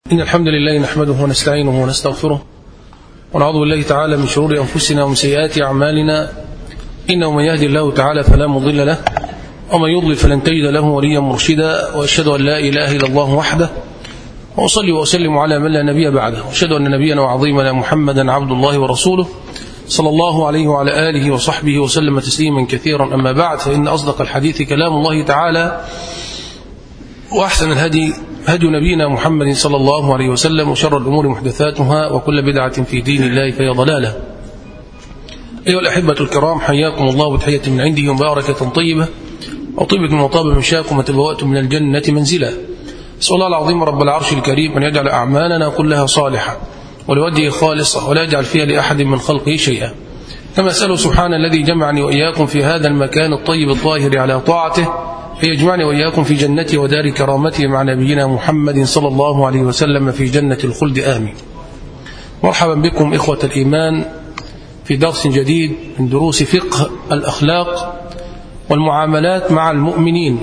إن الحمد لله نحمده ونستعينه ونستغفره ونعوذ بالله تعالى من شرور أنفسنا ومن سيئات أعمالنا إنه من يهدي الله تعالى فلا مضل له ومن يضلل فلن تجد له وليا مرشدا وأشهد أن لا إله إلا الله وحده وأصلي وأسلم على من لا نبي بعده وأشهد أن نبينا وعظيمنا محمدا عبد الله ورسوله صلى الله عليه وعلى آله وصحبه وسلم تسليما كثيرا أما بعد فإن أصدق الحديث كلام الله تعالى وأحسن الهدي هدي نبينا محمد صلى الله عليه وسلم وشر الأمور محدثاتها وكل بدعة في دين الله فهي ضلالة أيها الأحبة الكرام حياكم الله بتحية من عنده مباركة طيبة وطيبة وطاب مشاكم وتبوأتم من الجنة منزلا أسأل الله العظيم رب العرش الكريم أن يجعل أعمالنا كلها صالحة ولوجهه خالصة ولا يجعل فيها لأحد من خلقه شيئا كما أسأله سبحانه الذي جمعني وإياكم في هذا المكان الطيب الطاهر على طاعته فيجمعني وإياكم في جنته ودار كرامته مع نبينا محمد صلى الله عليه وسلم في جنة الخلد آمين مرحبا بكم إخوة الإيمان في درس جديد من دروس فقه الأخلاق والمعاملات مع المؤمنين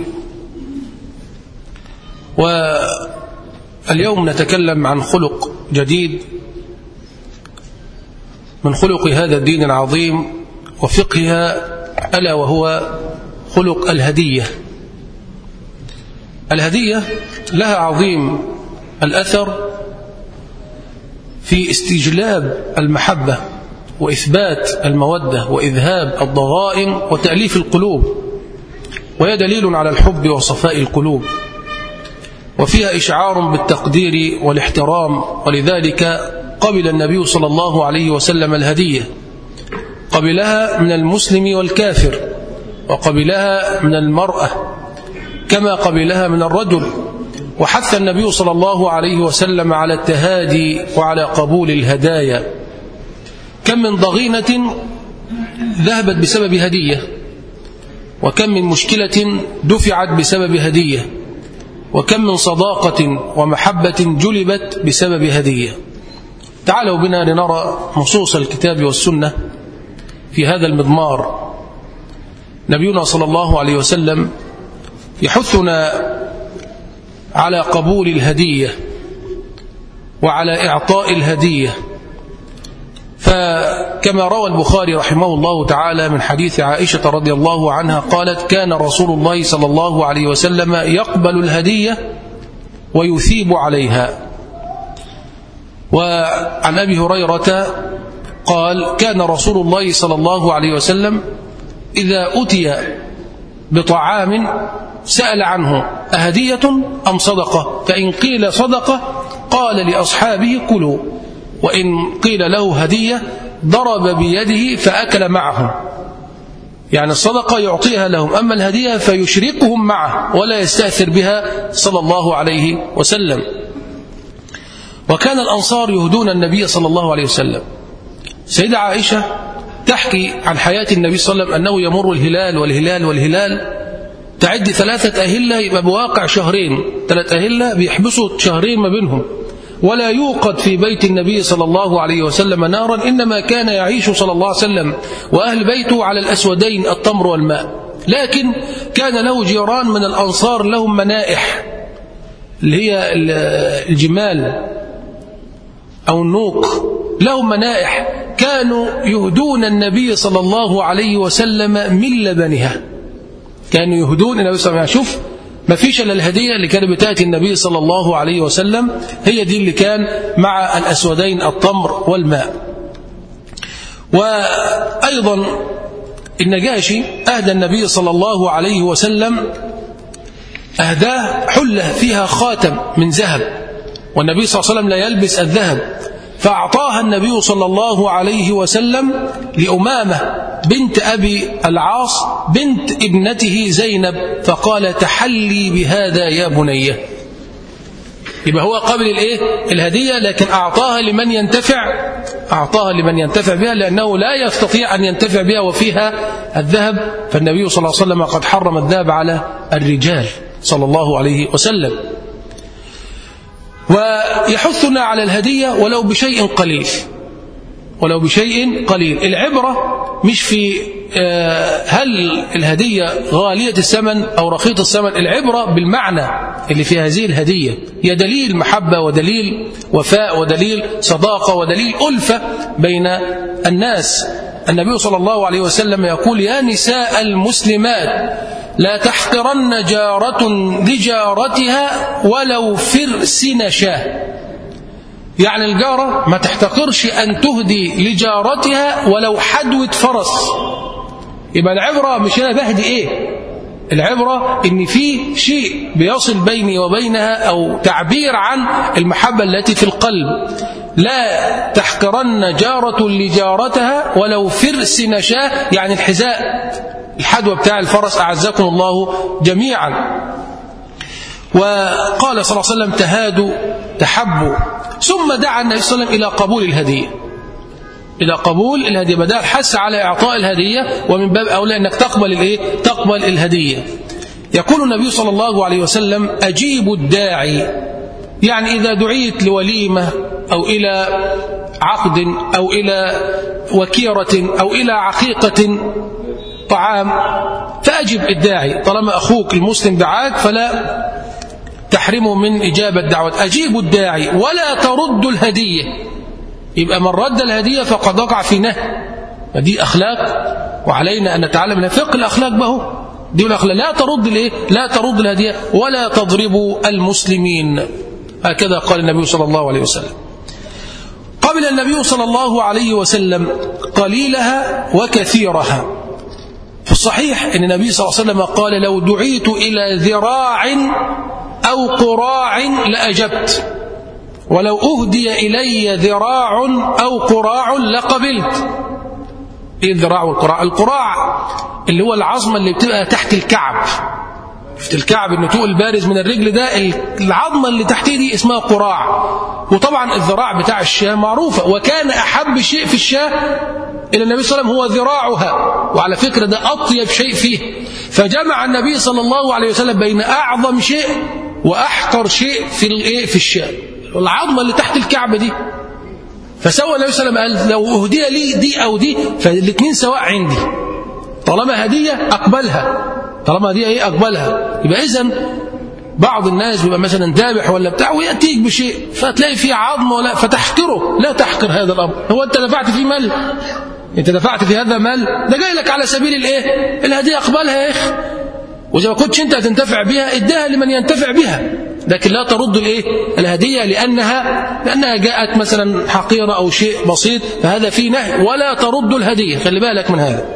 واليوم نتكلم عن خلق جديد من خلق هذا الدين العظيم وفقهها ألا وهو خلق الهدية الهدية لها عظيم الأثر في استجلاب المحبة وإثبات المودة وإذهاب الضغائن وتأليف القلوب وهي دليل على الحب وصفاء القلوب وفيها إشعار بالتقدير والاحترام ولذلك قبل النبي صلى الله عليه وسلم الهدية قبلها من المسلم والكافر وقبلها من المرأة كما قبلها من الرجل وحث النبي صلى الله عليه وسلم على التهادي وعلى قبول الهدايا كم من ضغينة ذهبت بسبب هدية وكم من مشكلة دفعت بسبب هدية وكم من صداقة ومحبة جلبت بسبب هدية تعالوا بنا لنرى نصوص الكتاب والسنة في هذا المضمار نبينا صلى الله عليه وسلم يحثنا على قبول الهدية وعلى إعطاء الهدية فكما روى البخاري رحمه الله تعالى من حديث عائشة رضي الله عنها قالت كان رسول الله صلى الله عليه وسلم يقبل الهدية ويثيب عليها وعن أبي هريرة قال كان رسول الله صلى الله عليه وسلم إذا أتي بطعام سأل عنه أهدية أم صدقة فإن قيل صدقة قال لأصحابه كلوا وإن قيل له هدية ضرب بيده فأكل معهم يعني الصدقة يعطيها لهم أما الهدية فيشركهم معه ولا يستأثر بها صلى الله عليه وسلم وكان الأنصار يهدون النبي صلى الله عليه وسلم سيدة عائشة تحكي عن حياة النبي صلى الله عليه وسلم أنه يمر الهلال والهلال والهلال تعد ثلاثة أهلة يبقى بواقع شهرين ثلاثة أهلة بيحبسوا شهرين ما بينهم ولا يوقد في بيت النبي صلى الله عليه وسلم نارا إنما كان يعيش صلى الله عليه وسلم وأهل بيته على الأسودين التمر والماء لكن كان له جيران من الأنصار لهم منائح اللي هي الجمال أو النوق لهم منائح كانوا يهدون النبي صلى الله عليه وسلم من لبنها كانوا يهدون النبي صلى الله عليه وسلم شوف ما فيش الا الهديه اللي كانت بتاتي النبي صلى الله عليه وسلم هي دي اللي كان مع الاسودين التمر والماء وايضا النجاشي اهدى النبي صلى الله عليه وسلم اهداه حله فيها خاتم من ذهب والنبي صلى الله عليه وسلم لا يلبس الذهب فأعطاها النبي صلى الله عليه وسلم لأمامة بنت أبي العاص بنت ابنته زينب فقال تحلي بهذا يا بنية يبقى هو قبل الايه الهدية لكن أعطاها لمن ينتفع أعطاها لمن ينتفع بها لأنه لا يستطيع أن ينتفع بها وفيها الذهب فالنبي صلى الله عليه وسلم قد حرم الذهب على الرجال صلى الله عليه وسلم ويحثنا على الهدية ولو بشيء قليل ولو بشيء قليل العبرة مش في هل الهدية غالية الثمن أو رخيص الثمن العبرة بالمعنى اللي في هذه الهدية هي دليل محبة ودليل وفاء ودليل صداقة ودليل ألفة بين الناس النبي صلى الله عليه وسلم يقول يا نساء المسلمات لا تحقرن جارة لجارتها ولو فرس نشاه يعني الجارة ما تحتقرش أن تهدي لجارتها ولو حدوة فرس يبقى العبرة مش أنا بهدي إيه العبرة إن في شيء بيصل بيني وبينها أو تعبير عن المحبة التي في القلب لا تحقرن جارة لجارتها ولو فرس نشاه يعني الحذاء الحدوة بتاع الفرس أعزكم الله جميعا وقال صلى الله عليه وسلم تهادوا تحبوا ثم دعا النبي صلى الله عليه وسلم إلى قبول الهدية إلى قبول الهدية بدأ الحث على إعطاء الهدية ومن باب أولى أنك تقبل الإيه؟ تقبل الهدية يقول النبي صلى الله عليه وسلم أجيبوا الداعي يعني إذا دعيت لوليمة أو إلى عقد أو إلى وكيرة أو إلى عقيقة طعام فأجب الداعي طالما أخوك المسلم دعاك فلا تحرمه من إجابة دعوة أجيبوا الداعي ولا تردوا الهدية يبقى من رد الهدية فقد وقع في نهي ودي أخلاق وعلينا أن نتعلم من فقه الأخلاق به دي الأخلاق لا ترد الإيه؟ لا ترد الهدية ولا تضربوا المسلمين هكذا قال النبي صلى الله عليه وسلم قبل النبي صلى الله عليه وسلم قليلها وكثيرها في الصحيح أن النبي صلى الله عليه وسلم قال لو دعيت إلى ذراع أو قراع لأجبت ولو أهدي إلي ذراع أو قراع لقبلت إيه الذراع والقراع القراع اللي هو العظمة اللي بتبقى تحت الكعب شفت الكعب النتوء البارز من الرجل ده العظمة اللي تحتيه دي اسمها قراع وطبعا الذراع بتاع الشاة معروفة وكان أحب شيء في الشاة إلى النبي صلى الله عليه وسلم هو ذراعها وعلى فكرة ده أطيب شيء فيه فجمع النبي صلى الله عليه وسلم بين أعظم شيء وأحقر شيء في الإيه في الشاة العظمة اللي تحت الكعب دي فسوى النبي صلى الله عليه وسلم قال لو أهدي لي دي أو دي فالاثنين سواء عندي طالما هدية أقبلها طالما هدية إيه أقبلها يبقى إذن بعض الناس بيبقى مثلا ذابح ولا بتاع ويأتيك بشيء فتلاقي فيه عظم ولا فتحقره لا تحقر هذا الأمر هو أنت دفعت فيه مال أنت دفعت في هذا مال ده جاي لك على سبيل الإيه الهدية أقبلها يا إخي وإذا ما كنتش أنت هتنتفع بها ادها لمن ينتفع بها لكن لا ترد الايه الهديه لانها لانها جاءت مثلا حقيره او شيء بسيط فهذا فيه نهي ولا ترد الهديه خلي بالك من هذا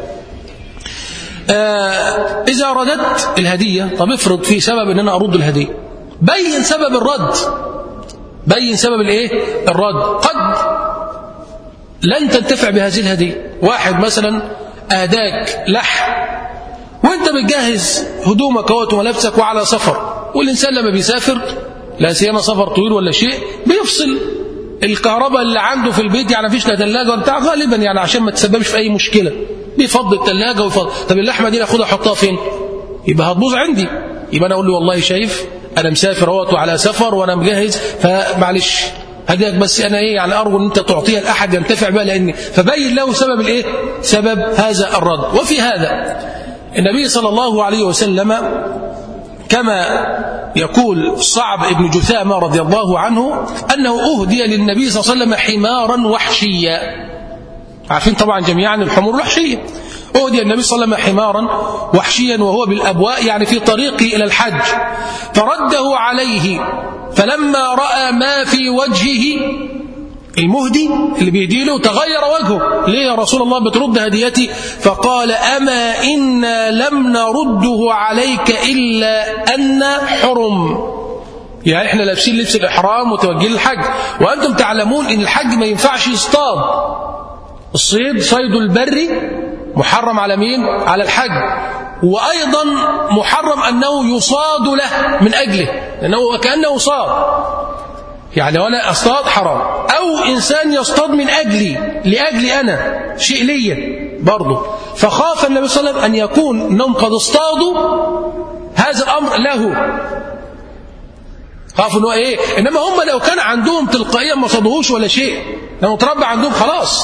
آه اذا رددت الهديه طب افرض في سبب ان انا ارد الهديه بين سبب الرد بين سبب الايه الرد قد لن تنتفع بهذه الهديه واحد مثلا اهداك لحم وانت بتجهز هدومك اهوت وملابسك وعلى سفر والإنسان لما بيسافر لا سيما سفر طويل ولا شيء بيفصل الكهرباء اللي عنده في البيت يعني مفيش لا ثلاجه بتاع غالبا يعني عشان ما تسببش في اي مشكله بيفضي الثلاجه ويفضي طب اللحمه دي اخدها احطها فين يبقى هتبوظ عندي يبقى انا اقول له والله شايف انا مسافر اهوت وعلى سفر وانا مجهز فمعلش هديك بس انا ايه يعني ارجو ان انت تعطيها لاحد ينتفع بها لاني فبين له سبب الايه سبب هذا الرد وفي هذا النبي صلى الله عليه وسلم كما يقول صعب بن جثامة رضي الله عنه أنه أهدي للنبي صلى الله عليه وسلم حمارا وحشيا عارفين طبعا جميعا الحمور الوحشية أهدي النبي صلى الله عليه وسلم حمارا وحشيا وهو بالأبواء يعني في طريقه إلى الحج فرده عليه فلما رأى ما في وجهه المهدي اللي بيدي له تغير وجهه ليه يا رسول الله بترد هديتي فقال أما إنا لم نرده عليك إلا أن حرم يعني احنا لابسين لبس الإحرام وتوجيه الحج وأنتم تعلمون إن الحج ما ينفعش يصطاد الصيد صيد البري محرم على مين؟ على الحج وأيضا محرم أنه يصاد له من أجله لأنه وكأنه صاد يعني ولا اصطاد حرام او انسان يصطاد من اجلي لاجلي انا شيء ليا برضه فخاف النبي صلى الله عليه وسلم ان يكون انهم قد اصطادوا هذا الامر له خافوا ان هو ايه انما هم لو كان عندهم تلقائيا ما صادوهوش ولا شيء لو تربى عندهم خلاص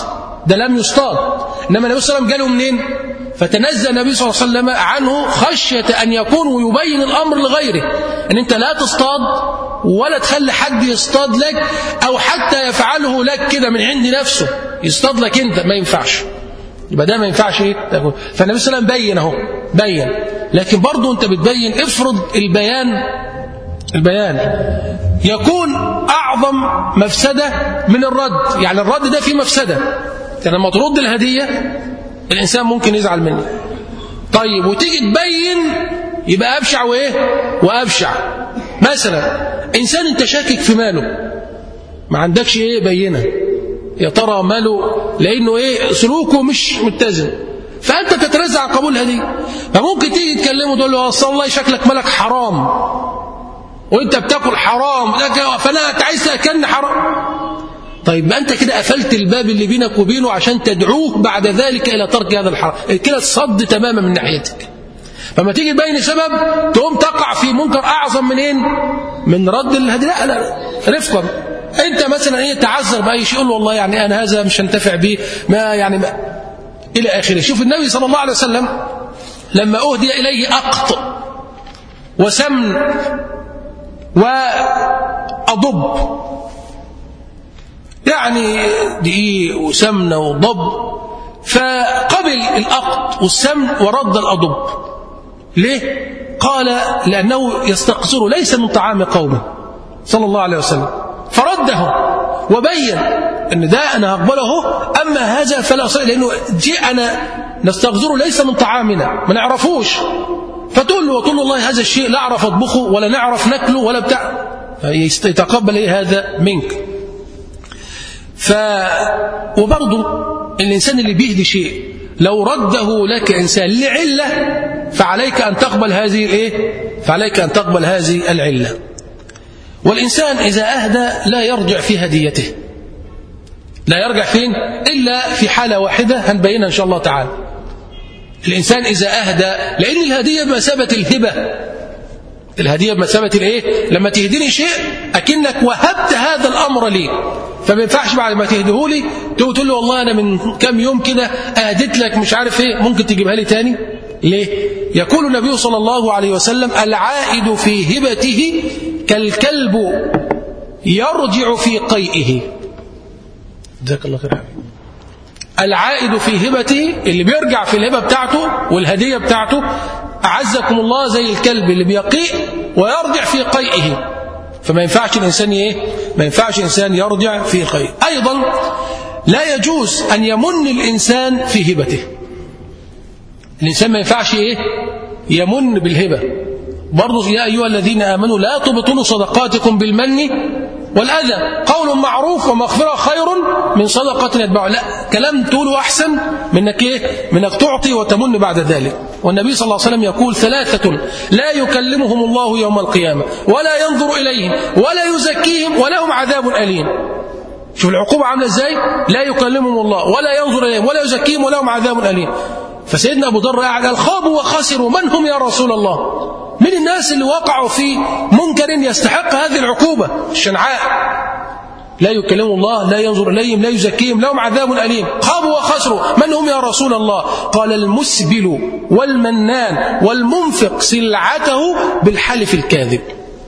ده لم يصطاد إنما النبي صلى الله عليه وسلم جاله منين فتنزل النبي صلى الله عليه وسلم عنه خشية أن يكون ويبين الأمر لغيره أن أنت لا تصطاد ولا تخلي حد يصطاد لك أو حتى يفعله لك كده من عند نفسه يصطاد لك أنت ما ينفعش يبقى ده ما ينفعش ايه فالنبي صلى الله عليه وسلم بين اهو بين لكن برضه انت بتبين افرض البيان البيان يكون اعظم مفسده من الرد يعني الرد ده فيه مفسده يعني لما ترد الهديه الانسان ممكن يزعل منه طيب وتيجي تبين يبقى ابشع وايه وابشع مثلا انسان انت شاكك في ماله ما عندكش ايه بينه يا ترى ماله لانه ايه سلوكه مش متزن فانت تترزع قبولها دي فممكن تيجي تكلمه تقول له اصل والله شكلك مالك حرام وانت بتاكل حرام فانا انت عايز تاكلني حرام طيب ما انت كده قفلت الباب اللي بينك وبينه عشان تدعوه بعد ذلك الى ترك هذا الحرام كده الصد تماما من ناحيتك فما تيجي تبين سبب تقوم تقع في منكر اعظم منين من رد الهدي لا لا رفقا انت مثلا ايه تعذر باي شيء قول والله يعني انا هذا مش هنتفع به ما يعني ما الى اخره شوف النبي صلى الله عليه وسلم لما اهدي اليه اقط وسمن واضب يعني دقيق وسمنه وضب فقبل الاقط والسمن ورد الاضب ليه قال لانه يستقصر ليس من طعام قومه صلى الله عليه وسلم فرده وبين ان ده انا هقبله اما هذا فلا صحيح لانه جاءنا نستغفره ليس من طعامنا ما نعرفوش فتقول له وتقول له والله هذا الشيء لا اعرف اطبخه ولا نعرف ناكله ولا بتاع يتقبل ايه هذا منك ف وبرضه الانسان اللي بيهدي شيء لو رده لك انسان لعله فعليك ان تقبل هذه الايه فعليك ان تقبل هذه العله والإنسان إذا أهدى لا يرجع في هديته لا يرجع فين إلا في حالة واحدة هنبينها إن شاء الله تعالى الإنسان إذا أهدى لأن الهدية بمثابة الهبة الهدية بمثابة الإيه لما تهديني شيء أكنك وهبت هذا الأمر لي فما ينفعش بعد ما تهديه لي تقول له والله أنا من كام يوم كده أهديت لك مش عارف إيه ممكن تجيبها لي تاني ليه يقول النبي صلى الله عليه وسلم العائد في هبته كالكلب يرجع في قيئه جزاك الله خير العائد في هبته اللي بيرجع في الهبة بتاعته والهدية بتاعته أعزكم الله زي الكلب اللي بيقيء ويرجع في قيئه فما ينفعش الإنسان إيه؟ ما ينفعش الإنسان يرجع في قيئه أيضا لا يجوز أن يمن الإنسان في هبته الإنسان ما ينفعش إيه؟ يمن بالهبة برضو يا أيها الذين آمنوا لا تبطلوا صدقاتكم بالمن والأذى قول معروف ومغفرة خير من صدقة يتبع لا كلام تقوله أحسن منك إيه منك تعطي وتمن بعد ذلك والنبي صلى الله عليه وسلم يقول ثلاثة لا يكلمهم الله يوم القيامة ولا ينظر إليهم ولا يزكيهم ولهم عذاب أليم شوف العقوبة عاملة إزاي لا يكلمهم الله ولا ينظر إليهم ولا يزكيهم ولهم عذاب أليم فسيدنا أبو ذر قاعد قال خابوا وخسروا من هم يا رسول الله من الناس اللي وقعوا في منكر يستحق هذه العقوبة الشنعاء لا يكلم الله لا ينظر إليهم لا يزكيهم لهم عذاب أليم خابوا وخسروا من هم يا رسول الله قال المسبل والمنان والمنفق سلعته بالحلف الكاذب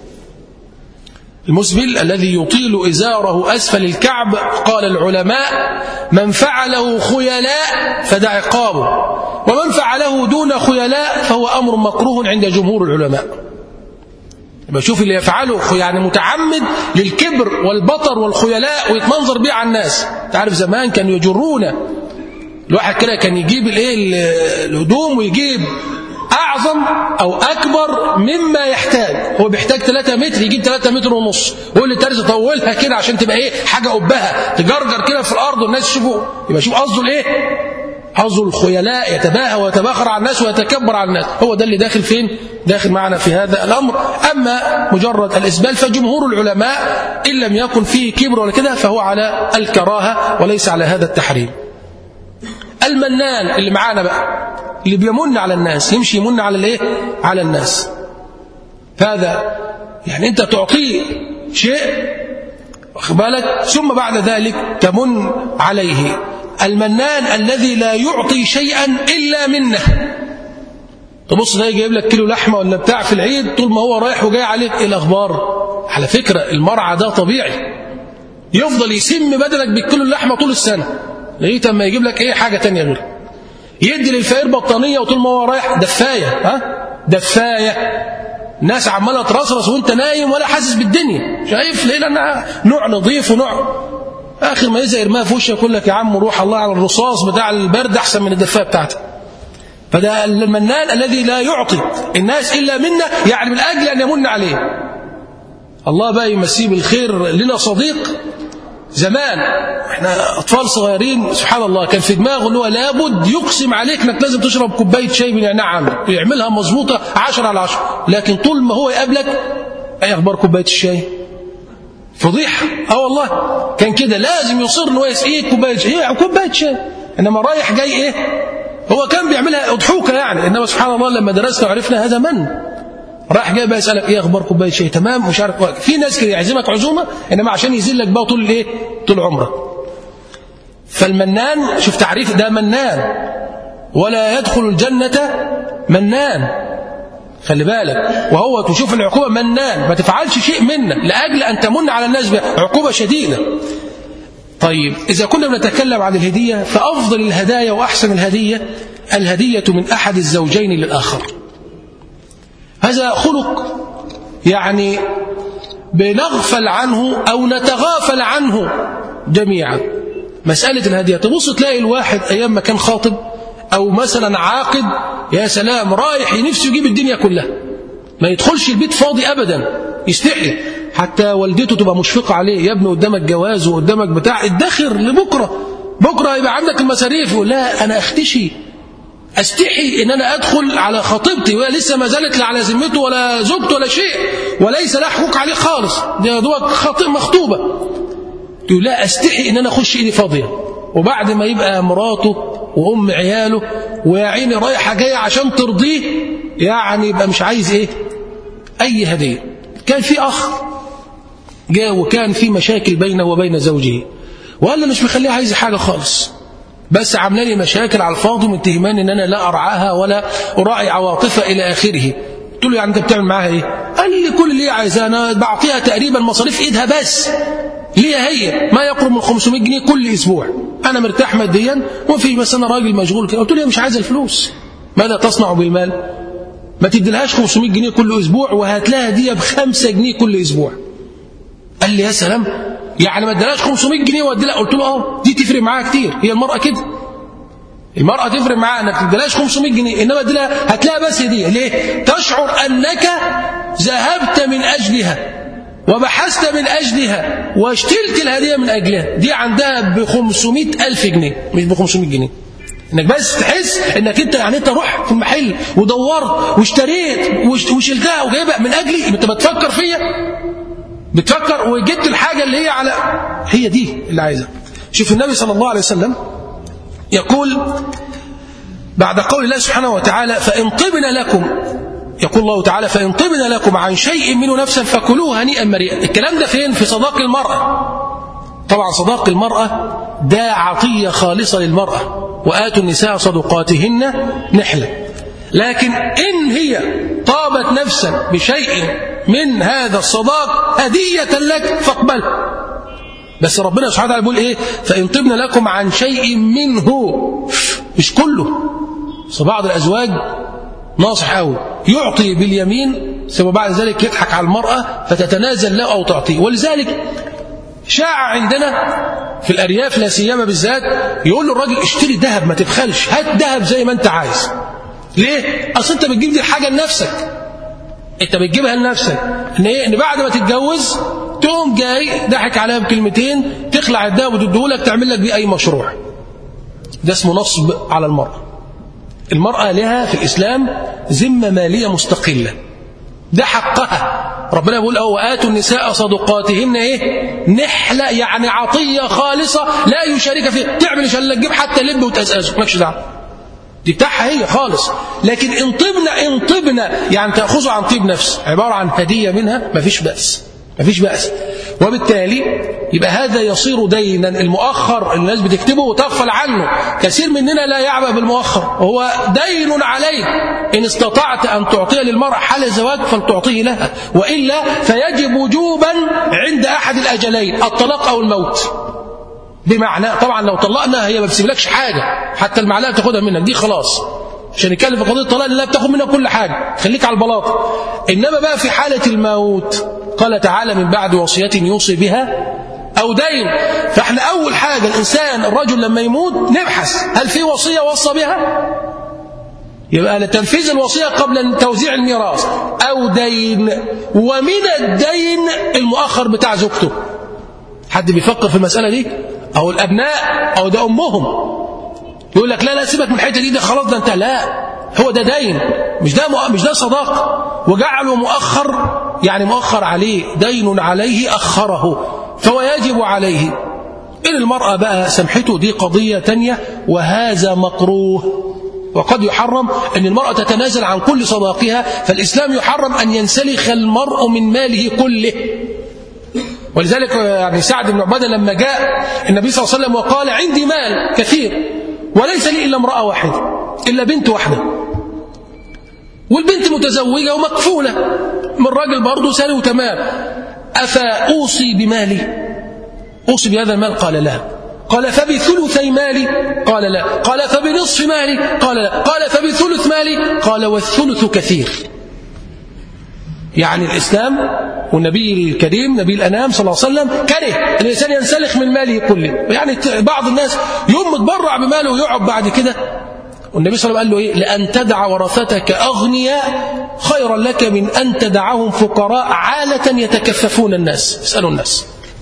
المسبل الذي يطيل إزاره أسفل الكعب قال العلماء من فعله خيلاء فدع عقابه ومن فعله دون خيلاء فهو أمر مكروه عند جمهور العلماء يبقى شوف اللي يفعله يعني متعمد للكبر والبطر والخيلاء ويتمنظر بيه على الناس تعرف زمان كانوا يجرون الواحد كده كان يجيب الايه الهدوم ويجيب أعظم أو أكبر مما يحتاج هو بيحتاج 3 متر يجيب 3 متر ونص يقول لي ترز طولها كده عشان تبقى إيه حاجة قبها تجرجر كده في الأرض والناس يشوفوا يبقى شوف قصده الإيه قصده الخيلاء يتباهى ويتباخر على الناس ويتكبر على الناس هو ده اللي داخل فين داخل معنا في هذا الأمر أما مجرد الإسبال فجمهور العلماء إن لم يكن فيه كبر ولا كده فهو على الكراهة وليس على هذا التحريم المنان اللي معانا بقى اللي بيمن على الناس يمشي يمن على الايه على الناس هذا يعني انت تعطيه شيء واخد بالك ثم بعد ذلك تمن عليه المنان الذي لا يعطي شيئا إلا منه تبص ده جايب لك كيلو لحمة ولا بتاع في العيد طول ما هو رايح وجاي عليك ايه الأخبار على فكرة المرعى ده طبيعي يفضل يسم بدلك بالكيلو اللحمة طول السنة لغايه اما يجيب لك ايه حاجة تانية غير يدي للفقير بطانية وطول ما هو رايح دفاية ها دفاية ناس عمالة ترصرص وانت نايم ولا حاسس بالدنيا شايف ليه لانها نوع نظيف ونوع اخر ما يزهق يرميها في وشك يقول لك يا عم روح الله على الرصاص بتاع البرد احسن من الدفايه بتاعتك فده المنان الذي لا يعطي الناس الا منا يعني من اجل ان يمن عليه الله بقى يمسيه بالخير لنا صديق زمان احنا اطفال صغيرين سبحان الله كان في دماغه ان هو لابد يقسم عليك انك لازم تشرب كوبايه شاي بنعناع عندك ويعملها مظبوطه 10 على 10 لكن طول ما هو يقابلك اي اخبار كوبايه الشاي فضيحه اه والله كان كده لازم يصر ان هو يسقيك كوبايه شاي هي كوبايه شاي انما رايح جاي ايه هو كان بيعملها اضحوكه يعني انما سبحان الله لما درسنا وعرفنا هذا من راح جاي بقى يسالك ايه اخبار كوبايه شاي تمام مش عارف في ناس كده يعزمك عزومه انما عشان يذلك بقى طول الايه طول عمرك فالمنان شوف تعريف ده منان ولا يدخل الجنه منان خلي بالك وهو تشوف العقوبه منان ما تفعلش شيء منا لاجل ان تمن على الناس عقوبه شديده طيب إذا كنا بنتكلم عن الهدية فأفضل الهدايا وأحسن الهدية الهدية من أحد الزوجين للآخر هذا خلق يعني بنغفل عنه أو نتغافل عنه جميعا مسألة الهدية تبص تلاقي الواحد أيام ما كان خاطب أو مثلا عاقد يا سلام رايح نفسه يجيب الدنيا كلها ما يدخلش البيت فاضي أبدا يستحي حتى والدته تبقى مشفقة عليه يا ابني قدامك جواز وقدامك بتاع ادخر لبكرة بكرة يبقى عندك المصاريف لا أنا أختشي أستحي إن أنا أدخل على خطيبتي وهي لسه ما زالت لا على ذمته ولا زوجته ولا شيء وليس لا حقوق عليه خالص دي دوك خطيب مخطوبة تقول لا أستحي إن أنا أخش إيدي فاضية وبعد ما يبقى مراته وأم عياله ويا عيني رايحة جاية عشان ترضيه يعني يبقى مش عايز إيه أي هدية كان في أخ جاء وكان في مشاكل بينه وبين زوجه وقال له مش مخليها عايزة حاجة خالص بس عامله لي مشاكل على الفاضي متهمان ان انا لا ارعاها ولا اراعي عواطفها الى اخره قلت له يعني انت بتعمل معاها ايه قال لي كل اللي هي عايزاه انا بعطيها تقريبا مصاريف ايدها بس ليها هي ما يقرب من 500 جنيه كل اسبوع انا مرتاح ماديا وفي بس انا راجل مشغول كده قلت له مش عايزه الفلوس ماذا تصنع بالمال ما تديلهاش 500 جنيه كل اسبوع وهات لها دي ب 5 جنيه كل اسبوع قال لي يا سلام يعني ما ادالهاش 500 جنيه وادي لها قلت له اه دي تفرق معاها كتير هي المراه كده المراه تفرق معاها انك ما تديلهاش 500 جنيه انما ادي لها هتلاقيها بس هديه ليه تشعر انك ذهبت من اجلها وبحثت من اجلها واشتريت الهديه من اجلها دي عندها ب 500 الف جنيه مش ب 500 جنيه انك بس تحس انك انت يعني انت رحت في المحل ودورت واشتريت وشلتها وجايبها من اجلي انت بتفكر فيا بتفكر وجبت الحاجة اللي هي على هي دي اللي عايزها شوف النبي صلى الله عليه وسلم يقول بعد قول الله سبحانه وتعالى فإن طبن لكم يقول الله تعالى فإن طبن لكم عن شيء منه نفسا فكلوه هنيئا مريئا الكلام ده فين في صداق المرأة طبعا صداق المرأة ده عطية خالصة للمرأة وآتوا النساء صدقاتهن نحلة لكن إن هي طابت نفسا بشيء من هذا الصداق هدية لك فاقبل بس ربنا سبحانه وتعالى بيقول ايه فإن طبن لكم عن شيء منه مش كله بس بعض الأزواج ناصح قوي يعطي باليمين ثم بعد ذلك يضحك على المرأة فتتنازل له أو تعطيه ولذلك شاع عندنا في الأرياف لا سيما بالذات يقول له الراجل اشتري ذهب ما تبخلش هات ذهب زي ما انت عايز ليه؟ أصل انت بتجيب دي الحاجة لنفسك انت بتجيبها لنفسك ان ايه ان بعد ما تتجوز تقوم جاي ضحك عليها بكلمتين تخلع الدهب وتديهولك تعمل لك بيه اي مشروع ده اسمه نصب على المرأة المرأة لها في الإسلام ذمة مالية مستقلة ده حقها ربنا بيقول أو وآتوا النساء صدقاتهن إيه نحلة يعني عطية خالصة لا يشارك فيها تعمل إن شاء الله تجيب حتى لب وتأسأسه مالكش دعوه دي بتاعها هي خالص لكن ان طبنا ان طبنا يعني تاخذه عن طيب نفس عباره عن هديه منها مفيش باس مفيش باس وبالتالي يبقى هذا يصير دينا المؤخر الناس بتكتبه وتغفل عنه كثير مننا لا يعبأ بالمؤخر وهو دين عليك إن استطعت أن تعطي للمرأة حال زواج فلتعطيه لها وإلا فيجب وجوبا عند أحد الأجلين الطلاق أو الموت بمعنى طبعا لو طلقنا هي ما بتسيبلكش حاجة حتى المعلقة تاخدها منك دي خلاص عشان نتكلم في قضيه الطلاق لا بتاخد منك كل حاجه خليك على البلاط انما بقى في حاله الموت قال تعالى من بعد وصيه يوصي بها او دين فاحنا اول حاجه الانسان الرجل لما يموت نبحث هل في وصيه وصى بها يبقى تنفيذ الوصيه قبل توزيع الميراث او دين ومن الدين المؤخر بتاع زوجته حد بيفكر في المساله دي او الابناء او ده امهم يقول لك لا لا سيبك من الحته دي ده خلاص ده انت لا هو ده دين مش ده مش ده صداقه وجعله مؤخر يعني مؤخر عليه دين عليه اخره فهو يجب عليه ان المراه بقى سمحته دي قضيه تانية وهذا مكروه وقد يحرم أن المرأة تتنازل عن كل صداقها فالإسلام يحرم أن ينسلخ المرء من ماله كله ولذلك يعني سعد بن عبادة لما جاء النبي صلى الله عليه وسلم وقال عندي مال كثير وليس لي إلا امرأة واحدة إلا بنت واحدة والبنت متزوجة ومكفولة من راجل برضه سالي وتمام أفأوصي بمالي أوصي بهذا المال قال لا قال فبثلثي مالي قال لا قال فبنصف مالي قال لا قال فبثلث مالي قال والثلث كثير يعني الإسلام والنبي الكريم نبي الأنام صلى الله عليه وسلم كره أن الإنسان ينسلخ من ماله كله يعني بعض الناس يوم متبرع بماله ويقعد بعد كده والنبي صلى الله عليه وسلم قال له إيه لأن تدع ورثتك أغنياء خيرا لك من أن تدعهم فقراء عالة يتكففون الناس يسألوا الناس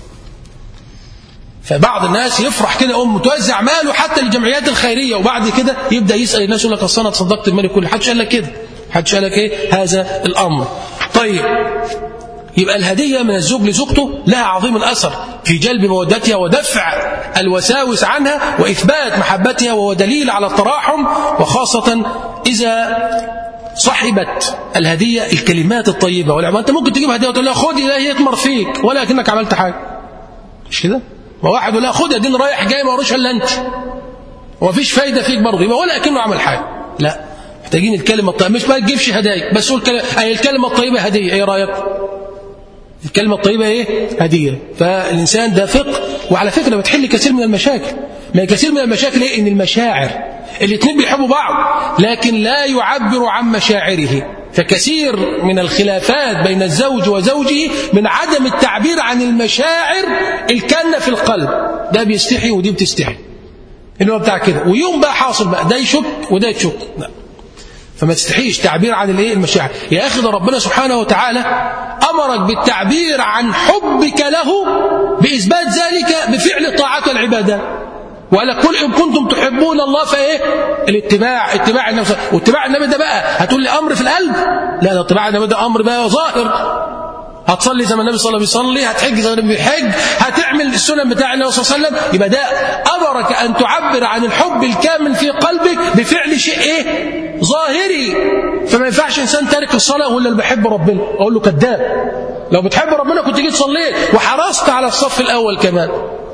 فبعض الناس يفرح كده يقوم متوزع ماله حتى للجمعيات الخيرية وبعد كده يبدأ يسأل الناس يقول لك أصل أنا تصدقت المال كله حدش قال لك كده حدش قال لك إيه هذا الأمر طيب يبقى الهدية من الزوج لزوجته لها عظيم الأثر في جلب مودتها ودفع الوساوس عنها وإثبات محبتها وهو دليل على التراحم وخاصة إذا صحبت الهدية الكلمات الطيبة والعمال أنت ممكن تجيب هدية وتقول لها خد إلهي يطمر فيك ولا كأنك عملت حاجة مش كده؟ وواحد يقول لها خد الدين رايح جاي ما وروش إلا أنت ومفيش فايدة فيك برضه يبقى ولا كأنه عمل حاجة لا محتاجين الكلمة الطيبة مش ما تجيبش هدايا بس قول كلمة أي الكلمة الطيبة هدية إيه رأيك؟ الكلمة الطيبة إيه؟ هدية فالإنسان ده فقه وعلى فكرة بتحل كثير من المشاكل ما كثير من المشاكل إيه؟ إن المشاعر الاثنين بيحبوا بعض لكن لا يعبر عن مشاعره فكثير من الخلافات بين الزوج وزوجه من عدم التعبير عن المشاعر الكنة في القلب ده بيستحي ودي بتستحي اللي هو بتاع كده ويوم بقى حاصل بقى ده يشك وده يشك لا فما تستحيش تعبير عن الايه المشاعر يا اخي ده ربنا سبحانه وتعالى امرك بالتعبير عن حبك له باثبات ذلك بفعل الطاعات والعبادات وقال لك قل ان كنتم تحبون الله فايه الاتباع اتباع النبي واتباع النبي ده بقى هتقول لي امر في القلب لا ده اتباع النبي ده امر بقى ظاهر هتصلي زي ما النبي صلى الله عليه وسلم بيصلي هتحج زي ما النبي بيحج هتعمل السنن بتاع النبي صلى الله عليه وسلم يبقى ده امرك ان تعبر عن الحب الكامل في قلبك بفعل شيء ايه ظاهري فما ينفعش انسان تارك الصلاه ولا اللي بيحب ربنا اقول له كذاب لو بتحب ربنا كنت جيت صليت وحرصت على الصف الاول كمان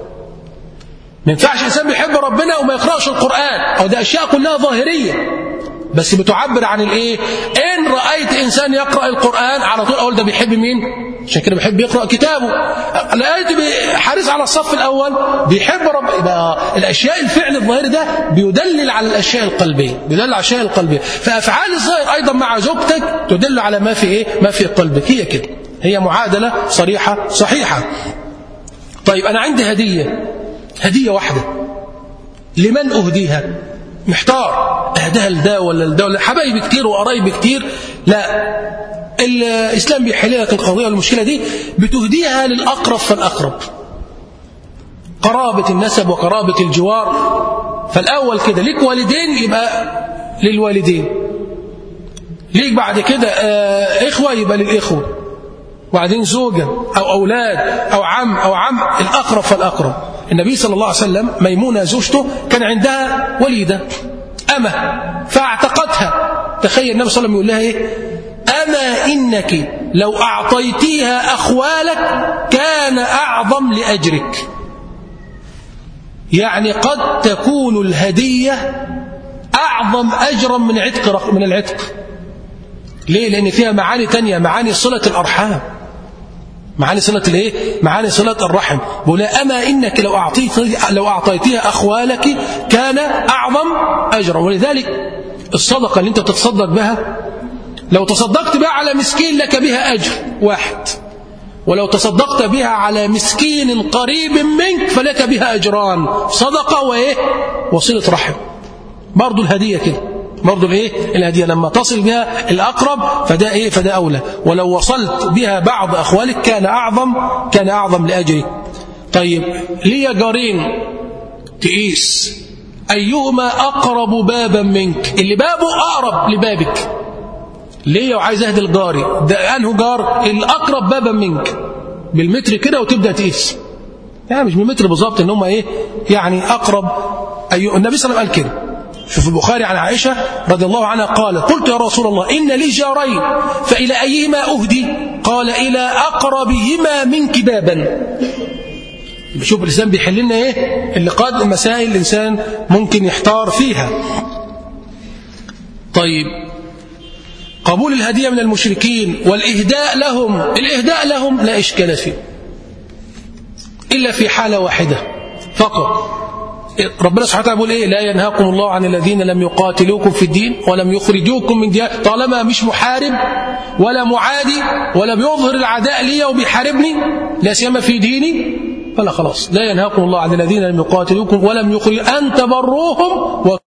ما ينفعش انسان بيحب ربنا وما يقراش القران او ده اشياء كلها ظاهريه بس بتعبر عن الايه ان رايت انسان يقرا القران على طول اقول ده بيحب مين عشان كده بيحب يقرا كتابه لقيت حارس على الصف الاول بيحب رب يبقى الاشياء الفعل الظاهري ده بيدلل على الاشياء القلبيه بيدل على الاشياء القلبيه فافعال الظاهر ايضا مع زوجتك تدل على ما في ايه ما في قلبك هي كده هي معادله صريحه صحيحه طيب انا عندي هديه هديه واحده لمن اهديها محتار اهداها لده ولا لده ولا حبايبي كتير وقرايبي كتير لا الاسلام بيحل لك القضيه والمشكله دي بتهديها للاقرب فالاقرب قرابه النسب وقرابه الجوار فالاول كده ليك والدين يبقى للوالدين ليك بعد كده آه اخوه يبقى للاخوه وبعدين زوجة أو أولاد أو عم أو عم الأقرب فالأقرب النبي صلى الله عليه وسلم ميمونة زوجته كان عندها وليدة أمة فاعتقتها تخيل النبي صلى الله عليه وسلم يقول لها إيه أما إنك لو أعطيتيها أخوالك كان أعظم لأجرك يعني قد تكون الهدية أعظم أجرا من عتق من العتق ليه؟ لأن فيها معاني تانية معاني صلة الأرحام معاني صلة الايه؟ معاني صلة الرحم بقول أما إنك لو أعطيت لو أعطيتها أخوالك كان أعظم أجرا ولذلك الصدقة اللي أنت تتصدق بها لو تصدقت بها على مسكين لك بها أجر واحد ولو تصدقت بها على مسكين قريب منك فلك بها أجران صدقة وإيه وصلة رحم برضو الهدية كده برضو الايه الهديه لما تصل بها الاقرب فده ايه فده اولى ولو وصلت بها بعض اخوالك كان اعظم كان اعظم لاجرك طيب لي جارين تقيس ايهما اقرب بابا منك اللي بابه اقرب لبابك ليه وعايز اهدي الجاري ده انه جار الاقرب بابا منك بالمتر كده وتبدا تقيس يعني مش بالمتر بالظبط ان هم ايه يعني اقرب أيوه النبي صلى الله عليه وسلم قال كده شوف البخاري عن عائشة رضي الله عنها قالت قلت يا رسول الله إن لي جارين فإلى أيهما أهدي قال إلى أقربهما منك بابا شوف الإنسان بيحل لنا إيه اللي قد مسائل الإنسان ممكن يحتار فيها طيب قبول الهدية من المشركين والإهداء لهم الإهداء لهم لا إشكال فيه إلا في حالة واحدة فقط ربنا سبحانه وتعالى بيقول ايه لا ينهاكم الله عن الذين لم يقاتلوكم في الدين ولم يخرجوكم من ديار طالما مش محارب ولا معادي ولا بيظهر العداء لي وبيحاربني لا سيما في ديني فلا خلاص لا ينهاكم الله عن الذين لم يقاتلوكم ولم يخرج ان تبروهم